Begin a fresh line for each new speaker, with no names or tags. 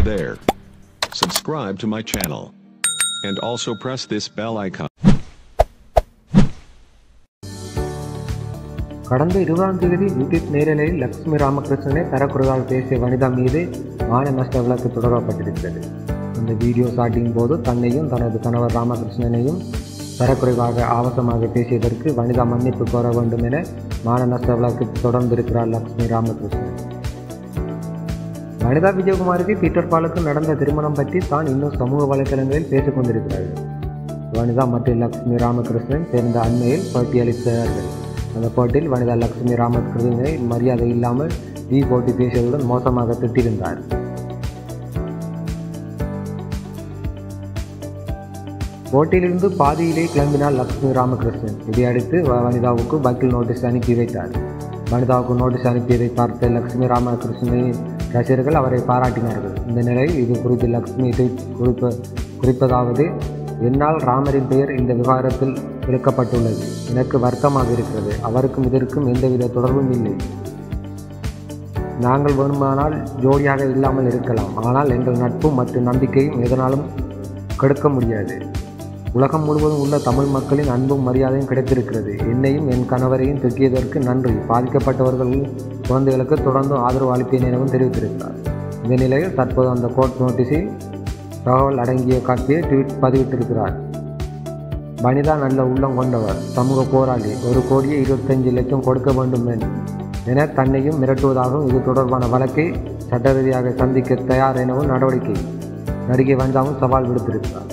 there. Subscribe to my channel. And also press this bell icon.
கடந்த இருபதாம் தேதி YouTube நேரலையில் லக்ஷ்மி ராமகிருஷ்ணனை தரக்குறைவாக பேசிய வனிதா மீது மான நஷ்ட வழக்கு தொடரப்பட்டிருக்கிறது இந்த வீடியோ ஷாட்டின் போது தன்னையும் தனது கணவர் ராமகிருஷ்ணனையும் தரக்குறைவாக ஆபாசமாக பேசியதற்கு வனிதா மன்னிப்பு கோர வேண்டும் என மான நஷ்ட வழக்கு தொடர்ந்திருக்கிறார் லக்ஷ்மி ராமகிருஷ்ணன் வனிதா விஜயகுமாருக்கு பீட்டர் பாலுக்கு நடந்த திருமணம் பற்றி தான் இன்னும் சமூக வலைதளங்களில் பேசிக் கொண்டிருக்கிறார்கள் வனிதா மற்றும் லக்ஷ்மி ராமகிருஷ்ணன் சேர்ந்த அண்மையில் பேட்டியளித்தார்கள் அந்த போட்டியில் வனிதா லக்ஷ்மி ராமகிருஷ்ணனை மரியாதை இல்லாமல் வி போட்டி பேசியதுடன் மோசமாக திட்டிருந்தார் போட்டியிலிருந்து பாதியிலே கிளம்பினார் லக்ஷ்மி ராமகிருஷ்ணன் இதையடுத்து வ- வனிதாவுக்கு வக்கீல் நோட்டீஸ் அனுப்பி வைத்தார் வனிதாவுக்கு நோட்டீஸ் அனுப்பியதை பார்த்த லக்ஷ்மி ராமகிருஷ்ணனின் ரசிகர்கள் அவரை பாராட்டினார்கள் இந்த நிலையில் இது குறித்து லக்ஷ்மி இதை குறிப்ப குறிப்பதாவது என்னால் ராமரின் பெயர் இந்த விவகாரத்தில் இழுக்கப்பட்டுள்ளது எனக்கு வருத்தமாக இருக்கிறது அவருக்கும் இதற்கும் எந்தவித தொடர்பும் இல்லை நாங்கள் வேணுமானால் ஜோடியாக இல்லாமல் இருக்கலாம் ஆனால் எங்கள் நட்பு மற்றும் நம்பிக்கையும் எதனாலும் கெடுக்க முடியாது உலகம் முழுவதும் உள்ள தமிழ் மக்களின் அன்பும் மரியாதையும் கிடைத்திருக்கிறது என்னையும் என் கணவரையும் திட்டியதற்கு நன்றி பாதிக்கப்பட்டவர்கள் குழந்தைகளுக்கு தொடர்ந்து ஆதரவு அளிப்பேன் எனவும் தெரிவித்திருக்கிறார் இந்த நிலையில் தற்போது அந்த கோர்ட் நோட்டீஸில் தகவல் அடங்கிய காப்பியை ட்வீட் பதிவிட்டிருக்கிறார் வனிதா நல்ல உள்ளம் கொண்டவர் சமூக போராளி ஒரு கோடியே இருபத்தஞ்சு லட்சம் கொடுக்க வேண்டும் என்- என தன்னையும் மிரட்டுவதாகவும் இது தொடர்பான வழக்கை சட்ட ரீதியாக சந்திக்க தயார் எனவும் நடவடிக்கை நடிகை வந்தாவும் சவால் விடுத்திருக்கிறார்